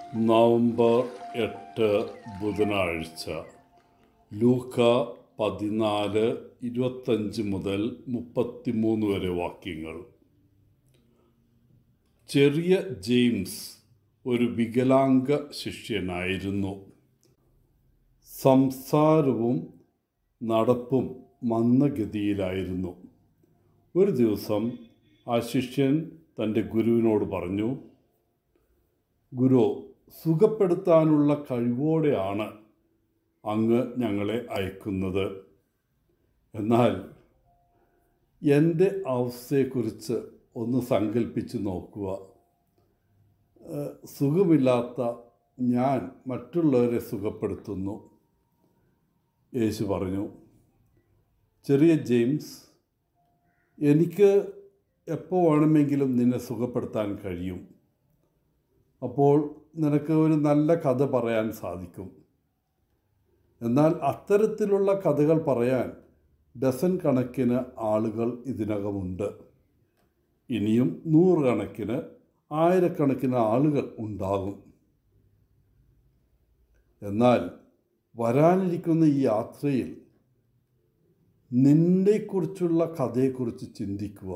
November എട്ട് ബുധനാഴ്ച ലൂക്ക പതിനാല് ഇരുപത്തഞ്ച് മുതൽ മുപ്പത്തിമൂന്ന് വരെ വാക്യങ്ങൾ ചെറിയ ജെയിംസ് ഒരു വികലാംഗ ശിഷ്യനായിരുന്നു സംസാരവും നടപ്പും മന്ദഗതിയിലായിരുന്നു ഒരു ദിവസം ആ ശിഷ്യൻ തൻ്റെ ഗുരുവിനോട് പറഞ്ഞു ഗുരു സുഖപ്പെടുത്താനുള്ള കഴിവോടെയാണ് അങ്ങ് ഞങ്ങളെ അയക്കുന്നത് എന്നാൽ എൻ്റെ അവസ്ഥയെക്കുറിച്ച് ഒന്ന് സങ്കല്പിച്ച് നോക്കുക ഏഹ് സുഖമില്ലാത്ത ഞാൻ മറ്റുള്ളവരെ സുഖപ്പെടുത്തുന്നു യേശു പറഞ്ഞു ചെറിയ ജെയിംസ് എനിക്ക് എപ്പോൾ വേണമെങ്കിലും നിന്നെ സുഖപ്പെടുത്താൻ കഴിയും അപ്പോൾ നിനക്ക് ഒരു നല്ല കഥ പറയാൻ സാധിക്കും എന്നാൽ അത്തരത്തിലുള്ള കഥകൾ പറയാൻ ഡസൻ കണക്കിന് ആളുകൾ ഇതിനകമുണ്ട് ഇനിയും നൂറുകണക്കിന് ആയിരക്കണക്കിന് ആളുകൾ ഉണ്ടാകും എന്നാൽ വരാനിരിക്കുന്ന ഈ യാത്രയിൽ നിന്നെക്കുറിച്ചുള്ള കഥയെക്കുറിച്ച് ചിന്തിക്കുക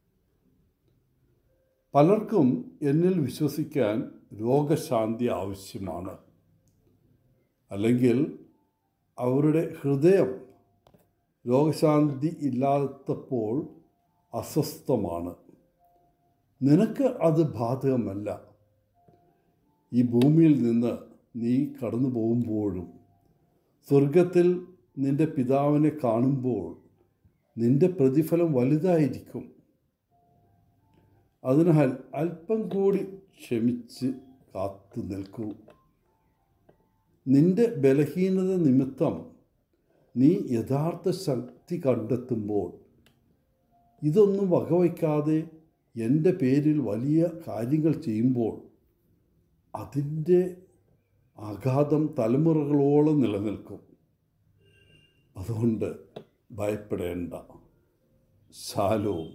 പലർക്കും എന്നിൽ വിശ്വസിക്കാൻ രോഗശാന്തി ആവശ്യമാണ് അല്ലെങ്കിൽ അവരുടെ ഹൃദയം രോഗശാന്തി ഇല്ലാത്തപ്പോൾ അസ്വസ്ഥമാണ് നിനക്ക് അത് ബാധകമല്ല ഈ ഭൂമിയിൽ നിന്ന് നീ കടന്നു പോകുമ്പോഴും സ്വർഗത്തിൽ നിന്റെ പിതാവിനെ കാണുമ്പോൾ നിന്റെ പ്രതിഫലം വലുതായിരിക്കും അതിനാൽ അല്പം കൂടി ക്ഷമിച്ച് കാത്തു നിൽക്കൂ നിന്റെ ബലഹീനത നിമിത്തം നീ യഥാർത്ഥ ശക്തി കണ്ടെത്തുമ്പോൾ ഇതൊന്നും വകവയ്ക്കാതെ എൻ്റെ പേരിൽ വലിയ കാര്യങ്ങൾ ചെയ്യുമ്പോൾ അതിൻ്റെ ആഘാതം തലമുറകളോളം നിലനിൽക്കും അതുകൊണ്ട് ഭയപ്പെടേണ്ട ശാലവും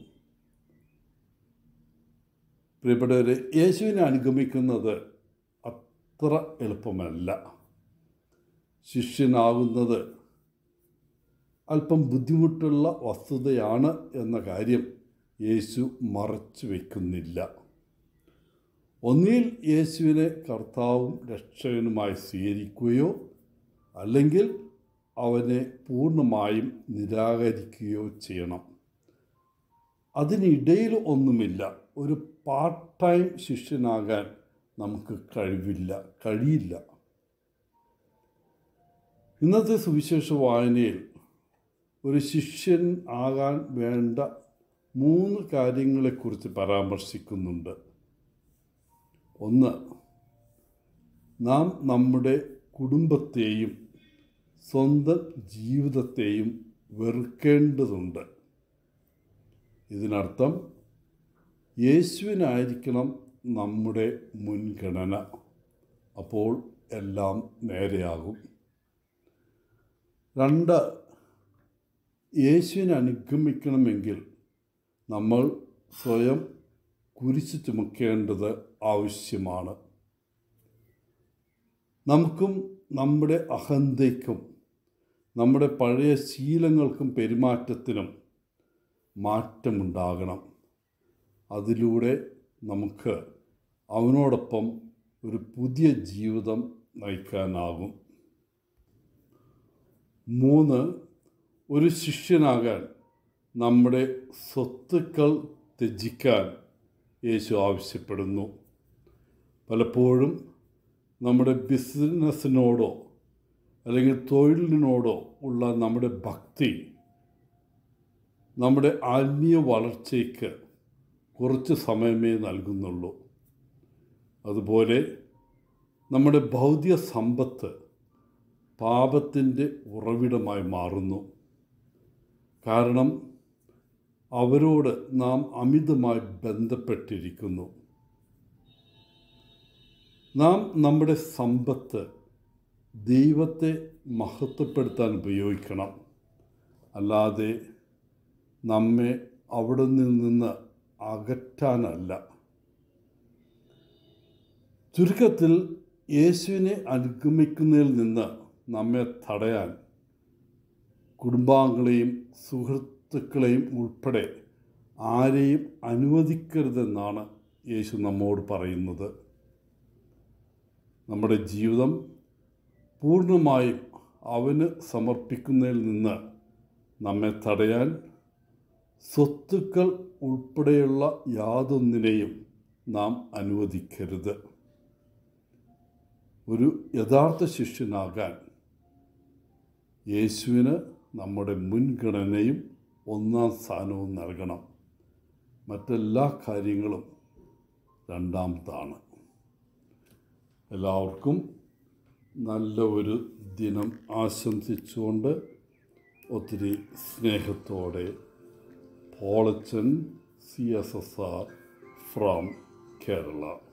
പ്രിയപ്പെട്ടവരെ യേശുവിനെ അനുഗമിക്കുന്നത് അത്ര എളുപ്പമല്ല ശിഷ്യനാകുന്നത് അല്പം ബുദ്ധിമുട്ടുള്ള വസ്തുതയാണ് എന്ന കാര്യം യേശു മറച്ചു വയ്ക്കുന്നില്ല ഒന്നിൽ യേശുവിനെ കർത്താവും രക്ഷകനുമായി സ്വീകരിക്കുകയോ അല്ലെങ്കിൽ അവനെ പൂർണ്ണമായും നിരാകരിക്കുകയോ ചെയ്യണം അതിനിടയിൽ ഒന്നുമില്ല ഒരു പാർട്ട് ടൈം ശിഷ്യനാകാൻ നമുക്ക് കഴിവില്ല കഴിയില്ല ഇന്നത്തെ സുവിശേഷ വായനയിൽ ഒരു ശിഷ്യൻ ആകാൻ വേണ്ട മൂന്ന് കാര്യങ്ങളെക്കുറിച്ച് പരാമർശിക്കുന്നുണ്ട് ഒന്ന് നാം നമ്മുടെ കുടുംബത്തെയും സ്വന്തം ജീവിതത്തെയും വെറുക്കേണ്ടതുണ്ട് ഇതിനർത്ഥം യേശുവിനായിരിക്കണം നമ്മുടെ മുൻഗണന അപ്പോൾ എല്ലാം നേരെയാകും രണ്ട് യേശുവിനെ അനുഗമിക്കണമെങ്കിൽ നമ്മൾ സ്വയം കുരിശ് ചുമക്കേണ്ടത് ആവശ്യമാണ് നമുക്കും നമ്മുടെ അഹന്തയ്ക്കും നമ്മുടെ പഴയ ശീലങ്ങൾക്കും പെരുമാറ്റത്തിനും മാറ്റമുണ്ടാകണം അതിലൂടെ നമുക്ക് അവനോടൊപ്പം ഒരു പുതിയ ജീവിതം നയിക്കാനാകും മൂന്ന് ഒരു ശിഷ്യനാകാൻ നമ്മുടെ സ്വത്തുക്കൾ ത്യജിക്കാൻ യേശു ആവശ്യപ്പെടുന്നു പലപ്പോഴും നമ്മുടെ ബിസിനസ്സിനോടോ അല്ലെങ്കിൽ തൊഴിലിനോടോ ഉള്ള നമ്മുടെ ഭക്തി നമ്മുടെ ആത്മീയ വളർച്ചയ്ക്ക് കുറച്ച് സമയമേ നൽകുന്നുള്ളൂ അതുപോലെ നമ്മുടെ ഭൗതിക സമ്പത്ത് പാപത്തിൻ്റെ ഉറവിടമായി മാറുന്നു കാരണം അവരോട് നാം അമിതമായി ബന്ധപ്പെട്ടിരിക്കുന്നു നാം നമ്മുടെ സമ്പത്ത് ദൈവത്തെ മഹത്വപ്പെടുത്താൻ ഉപയോഗിക്കണം അല്ലാതെ നമ്മെ അവിടെ നിന്ന് അകറ്റാനല്ല ചുരുക്കത്തിൽ യേശുവിനെ അനുഗമിക്കുന്നതിൽ നിന്ന് നമ്മെ തടയാൻ കുടുംബാംഗങ്ങളെയും സുഹൃത്തുക്കളെയും ഉൾപ്പെടെ ആരെയും അനുവദിക്കരുതെന്നാണ് യേശു നമ്മോട് പറയുന്നത് നമ്മുടെ ജീവിതം പൂർണ്ണമായും അവന് സമർപ്പിക്കുന്നതിൽ നിന്ന് നമ്മെ തടയാൻ സ്വത്തുക്കൾ ഉൾപ്പെടെയുള്ള യാതൊന്നിനെയും നാം അനുവദിക്കരുത് ഒരു യഥാർത്ഥ ശിഷ്യനാകാൻ യേശുവിന് നമ്മുടെ മുൻഗണനയും ഒന്നാം സ്ഥാനവും നൽകണം മറ്റെല്ലാ കാര്യങ്ങളും രണ്ടാമതാണ് എല്ലാവർക്കും നല്ല ഒരു ദിനം ആശംസിച്ചുകൊണ്ട് ഒത്തിരി സ്നേഹത്തോടെ Polachan C S S R from Kerala